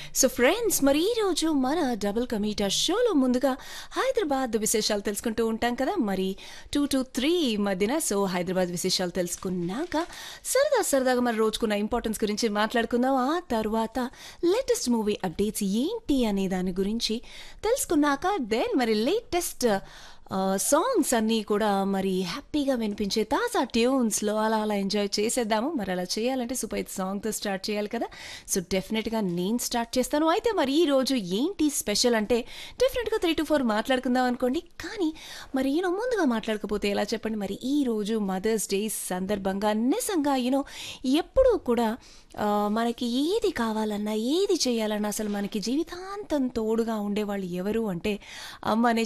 so friends మరి ఈరోజు మన డబుల్ కమీటా షోలో ముందుగా హైదరాబాద్ విశేషాలు తెలుసుకుంటూ ఉంటాం కదా మరి టూ టు త్రీ మధ్యన సో హైదరాబాద్ విశేషాలు తెలుసుకున్నాక సరదా సరదాగా మరి రోజుకున్న ఇంపార్టెన్స్ గురించి మాట్లాడుకుందాం ఆ తర్వాత లేటెస్ట్ మూవీ అప్డేట్స్ ఏంటి అనే దాని గురించి తెలుసుకున్నాక దెన్ మరి లేటెస్ట్ సాంగ్స్ అన్నీ కూడా మరి హ్యాపీగా వినిపించే తాజా ట్యూన్స్లో అలా అలా ఎంజాయ్ చేసేద్దాము మరి అలా చేయాలంటే సూపర్ హిట్ సాంగ్తో స్టార్ట్ చేయాలి కదా సో డెఫినెట్గా నేను స్టార్ట్ చేస్తాను అయితే మరి ఈ రోజు ఏంటి స్పెషల్ అంటే డెఫినెట్గా త్రీ టు ఫోర్ మాట్లాడుకుందాం అనుకోండి కానీ మరి యూనో ముందుగా మాట్లాడకపోతే ఎలా చెప్పండి మరి ఈ రోజు మదర్స్ డే సందర్భంగా నిజంగా యూనో ఎప్పుడూ కూడా ఆ, మనకి ఏది కావాలన్నా ఏది చేయాలన్నా అసలు మనకి జీవితాంతం తోడుగా ఉండేవాళ్ళు ఎవరు అంటే అమ్మ అనే